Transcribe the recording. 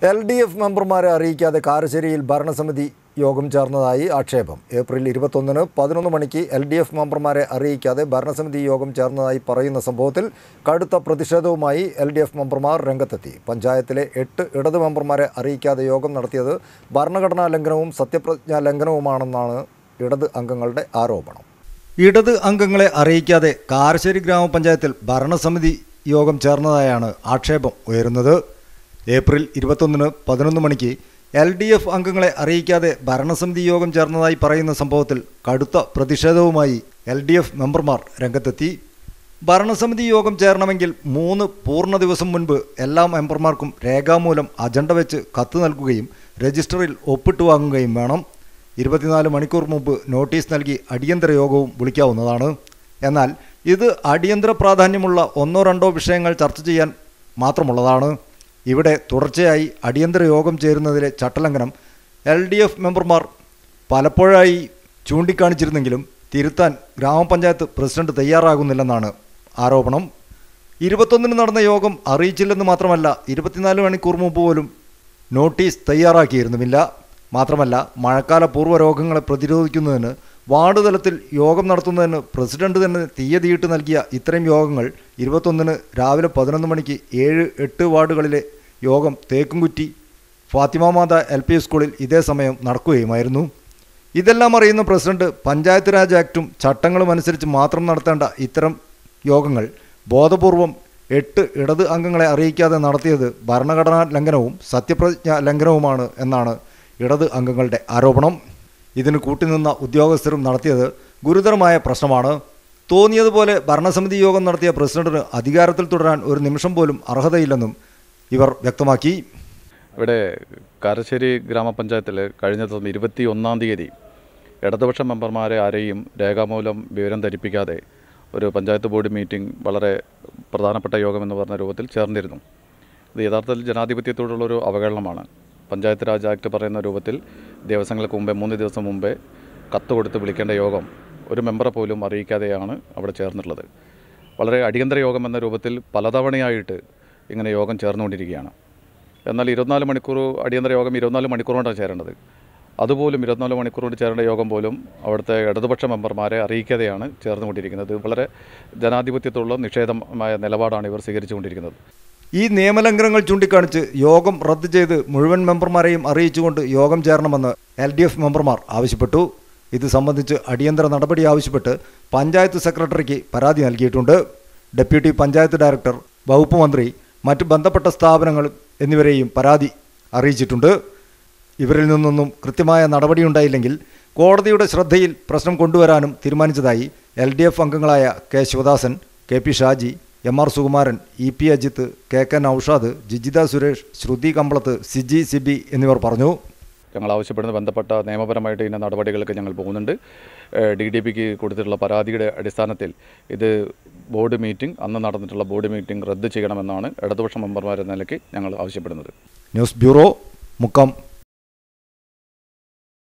L D F മെമ്പർമാരെ അറിയിക്കാതെ കാരശ്ശേരിയിൽ ഭരണസമിതി യോഗം ചേർന്നതായി ആക്ഷേപം ഏപ്രിൽ ഇരുപത്തൊന്നിന് പതിനൊന്ന് മണിക്ക് എൽ ഡി എഫ് മെമ്പർമാരെ അറിയിക്കാതെ ഭരണസമിതി യോഗം ചേർന്നതായി പറയുന്ന സംഭവത്തിൽ കടുത്ത പ്രതിഷേധവുമായി എൽ ഡി എഫ് മെമ്പർമാർ രംഗത്തെത്തി പഞ്ചായത്തിലെ എട്ട് ഇടത് മെമ്പർമാരെ അറിയിക്കാതെ യോഗം നടത്തിയത് ഭരണഘടനാ ലംഘനവും സത്യപ്രതിജ്ഞാ ലംഘനവുമാണെന്നാണ് ഇടത് അംഗങ്ങളുടെ ആരോപണം ഇടത് അംഗങ്ങളെ അറിയിക്കാതെ കാരശ്ശേരി ഗ്രാമപഞ്ചായത്തിൽ ഭരണസമിതി യോഗം ചേർന്നതായാണ് ആക്ഷേപം ഉയരുന്നത് ഏപ്രിൽ ഇരുപത്തൊന്നിന് പതിനൊന്ന് മണിക്ക് എൽ ഡി എഫ് അംഗങ്ങളെ അറിയിക്കാതെ ഭരണസമിതി യോഗം ചേർന്നതായി പറയുന്ന സംഭവത്തിൽ കടുത്ത പ്രതിഷേധവുമായി എൽ ഡി എഫ് മെമ്പർമാർ രംഗത്തെത്തി ഭരണസമിതി യോഗം ചേരണമെങ്കിൽ മൂന്ന് പൂർണ്ണ ദിവസം മുൻപ് എല്ലാ മെമ്പർമാർക്കും രേഖാമൂലം അജണ്ട വെച്ച് കത്ത് നൽകുകയും രജിസ്റ്ററിൽ ഒപ്പിട്ട് വാങ്ങുകയും വേണം ഇരുപത്തിനാല് മണിക്കൂർ മുമ്പ് നോട്ടീസ് നൽകി അടിയന്തര യോഗവും വിളിക്കാവുന്നതാണ് എന്നാൽ ഇത് അടിയന്തര പ്രാധാന്യമുള്ള ഒന്നോ രണ്ടോ വിഷയങ്ങൾ ചർച്ച ചെയ്യാൻ മാത്രമുള്ളതാണ് ഇവിടെ തുടർച്ചയായി അടിയന്തര യോഗം ചേരുന്നതിലെ ചട്ടലംഘനം എൽ ഡി എഫ് മെമ്പർമാർ പലപ്പോഴായി ചൂണ്ടിക്കാണിച്ചിരുന്നെങ്കിലും തിരുത്താൻ ഗ്രാമപഞ്ചായത്ത് പ്രസിഡന്റ് തയ്യാറാകുന്നില്ലെന്നാണ് ആരോപണം ഇരുപത്തൊന്നിന് നടന്ന യോഗം അറിയിച്ചില്ലെന്ന് മാത്രമല്ല ഇരുപത്തിനാല് മണിക്കൂർ മുമ്പ് പോലും നോട്ടീസ് തയ്യാറാക്കിയിരുന്നുമില്ല മാത്രമല്ല മഴക്കാല പൂർവ്വ രോഗങ്ങളെ പ്രതിരോധിക്കുന്നതിന് വാർഡ് തലത്തിൽ യോഗം നടത്തുന്നതിന് പ്രസിഡന്റ് തന്നെ തീയതിയിട്ട് നൽകിയ ഇത്തരം യോഗങ്ങൾ ഇരുപത്തൊന്നിന് രാവിലെ പതിനൊന്ന് മണിക്ക് ഏഴ് എട്ട് വാർഡുകളിലെ യോഗം തേക്കുംകുറ്റി ഫാത്തിമ മാത എൽ പി സ്കൂളിൽ ഇതേ സമയം നടക്കുകയുമായിരുന്നു ഇതെല്ലാം അറിയുന്ന പ്രസിഡന്റ് പഞ്ചായത്ത് രാജ് ആക്ടും ചട്ടങ്ങളും അനുസരിച്ച് മാത്രം നടത്തേണ്ട ഇത്തരം യോഗങ്ങൾ ബോധപൂർവം എട്ട് ഇടത് അംഗങ്ങളെ അറിയിക്കാതെ നടത്തിയത് ഭരണഘടനാ ലംഘനവും സത്യപ്രതിജ്ഞ ലംഘനവുമാണ് എന്നാണ് ഇടത് അംഗങ്ങളുടെ ആരോപണം ഇതിന് കൂട്ടുനിന്ന ഉദ്യോഗസ്ഥരും നടത്തിയത് ഗുരുതരമായ പ്രശ്നമാണ് തോന്നിയതുപോലെ ഭരണസമിതി യോഗം നടത്തിയ പ്രസിഡന്റിന് അധികാരത്തിൽ തുടരാൻ ഒരു നിമിഷം പോലും അർഹതയില്ലെന്നും ഇവർ വ്യക്തമാക്കി ഇവിടെ കാരശ്ശേരി ഗ്രാമപഞ്ചായത്തിൽ കഴിഞ്ഞ ദിവസം ഇരുപത്തി ഒന്നാം തീയതി ഇടതുപക്ഷ മെമ്പർമാരെ ആരെയും രേഖാമൂലം വിവരം ധരിപ്പിക്കാതെ ഒരു പഞ്ചായത്ത് ബോർഡ് മീറ്റിംഗ് വളരെ പ്രധാനപ്പെട്ട യോഗം എന്ന് പറഞ്ഞ രൂപത്തിൽ ചേർന്നിരുന്നു ഇത് യഥാർത്ഥത്തിൽ ജനാധിപത്യത്തോടുള്ളൊരു അവഹേളനമാണ് പഞ്ചായത്ത് രാജ് ആക്ട് പറയുന്ന രൂപത്തിൽ ദിവസങ്ങൾക്ക് മുമ്പേ മൂന്ന് ദിവസം മുമ്പേ കത്ത് കൊടുത്ത് വിളിക്കേണ്ട യോഗം ഒരു മെമ്പറെ പോലും അറിയിക്കാതെയാണ് അവിടെ ചേർന്നിട്ടുള്ളത് വളരെ അടിയന്തര യോഗം എന്ന രൂപത്തിൽ പലതവണയായിട്ട് ഇങ്ങനെ യോഗം ചേർന്നുകൊണ്ടിരിക്കുകയാണ് എന്നാൽ ഇരുപത്തിനാല് മണിക്കൂർ അടിയന്തര യോഗം ഇരുപത്തിനാല് മണിക്കൂർ കൊണ്ടാണ് ചേരേണ്ടത് അതുപോലും ഇരുപത്തിനാല് മണിക്കൂർ കൊണ്ട് ചേരേണ്ട യോഗം പോലും അവിടുത്തെ ഇടതുപക്ഷ മെമ്പർമാരെ അറിയിക്കാതെയാണ് ചേർന്നുകൊണ്ടിരിക്കുന്നത് ഇത് വളരെ ജനാധിപത്യത്തോടുള്ള നിഷേധമായ നിലപാടാണ് ഇവർ സ്വീകരിച്ചുകൊണ്ടിരിക്കുന്നത് ഈ നിയമലംഘനങ്ങൾ ചൂണ്ടിക്കാണിച്ച് യോഗം റദ്ദ് ചെയ്ത് മുഴുവൻ മെമ്പർമാരെയും അറിയിച്ചുകൊണ്ട് യോഗം ചേരണമെന്ന് എൽ ഡി എഫ് മെമ്പർമാർ ആവശ്യപ്പെട്ടു ഇത് സംബന്ധിച്ച് അടിയന്തര നടപടി ആവശ്യപ്പെട്ട് പഞ്ചായത്ത് സെക്രട്ടറിക്ക് പരാതി നൽകിയിട്ടുണ്ട് ഡെപ്യൂട്ടി പഞ്ചായത്ത് ഡയറക്ടർ വകുപ്പ് മന്ത്രി മറ്റ് ബന്ധപ്പെട്ട സ്ഥാപനങ്ങൾ എന്നിവരെയും പരാതി അറിയിച്ചിട്ടുണ്ട് ഇവരിൽ നിന്നൊന്നും കൃത്യമായ നടപടിയുണ്ടായില്ലെങ്കിൽ കോടതിയുടെ ശ്രദ്ധയിൽ പ്രശ്നം കൊണ്ടുവരാനും തീരുമാനിച്ചതായി എൽ ഡി എഫ് അംഗങ്ങളായ K Sivadasan K P Shaji M R Sukumaran E P Ajith K K Noushad Jijitha Suresh Sruthi Kambalath Siji Sibi എന്നിവർ പറഞ്ഞു ഞങ്ങൾ ആവശ്യപ്പെടുന്ന ബന്ധപ്പെട്ട നിയമപരമായിട്ട് ഇതിൻ്റെ നടപടികൾക്ക് ഞങ്ങൾ പോകുന്നുണ്ട് ഡി ഡി പിക്ക് കൊടുത്തിട്ടുള്ള പരാതിയുടെ അടിസ്ഥാനത്തിൽ ഇത് ബോർഡ് മീറ്റിംഗ് അന്ന് നടന്നിട്ടുള്ള ബോർഡ് മീറ്റിംഗ് റദ്ദ് ചെയ്യണമെന്നാണ് ഇടതുപക്ഷ മെമ്പർമാരെന്ന നിലയ്ക്ക് ഞങ്ങൾ ആവശ്യപ്പെടുന്നത് ന്യൂസ് ബ്യൂറോ മുക്കം